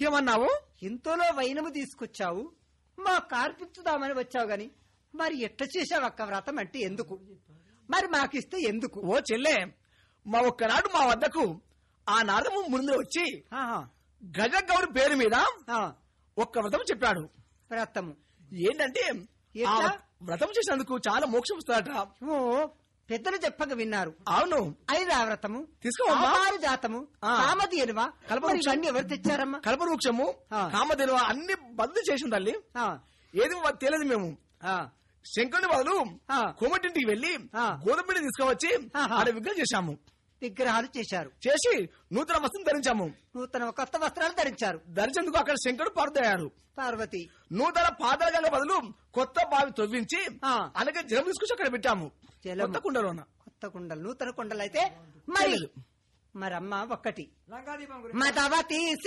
ఇంకేమన్నావు ఇంతలో వైనము తీసుకొచ్చావు మా కార్పించుదామని వచ్చావు గాని మరి ఎట్ట చేశావు అక్క వ్రతం అంటే ఎందుకు మరి మాకిస్తే ఎందుకు ఓ చెల్లె మా ఒక్కనాడు మా వద్దకు ఆ నారదము ముందు వచ్చి ఆహా, గజ గౌరి పేరు మీద ఆ, ఒక్క వ్రతం చెప్పాడు వ్రతము ఏంటంటే ఆ ఎట్లా? వ్రతం చేసినందుకు చాలా మోక్షం వస్తుందట ఓ పెద్దలు చెప్పక విన్నారు అవును ఐదా వ్రతము తీసుకోమ్మా. ఆహార జాతము ఆ. కామది ఎనువా కల్పవృక్షం. మరి ఇవన్నీ ఎవరు తెచ్చారమ్మా కల్ప వృక్షము ఆ. కామధేను అన్ని బదులు చేసిన తల్లి ఆ, ఏది మాకు తెలియదు మేము ఆ, శంకరుని బదులు ఆ. కోమటింటికి వెళ్లి ఆ. గోధుమ పిండి తీసుకువచ్చి ఆహా. ఆడ విగ్రహం చేశాము విగ్రహాలు చేశారు చేసి నూతన వస్త్రం ధరించాము నూతన కొత్త వస్త్రాలు ధరించారు ధరించేందుకు అక్కడ శంకరుడు పారుదయ్యాడు పార్వతి నూతన పాదాల గంగ బదులు కొత్త బావి తవ్వించి ఆ. అలాగే జలం తీసుకొచ్చి అక్కడ పెట్టాము జలము. కొత్త కుండలోన కొత్త కుండలు నూతన కుండలు అయితే మరి తెలీదు. మరమ్మ ఒక్కటి లంకాదీపం గురించి మదవతి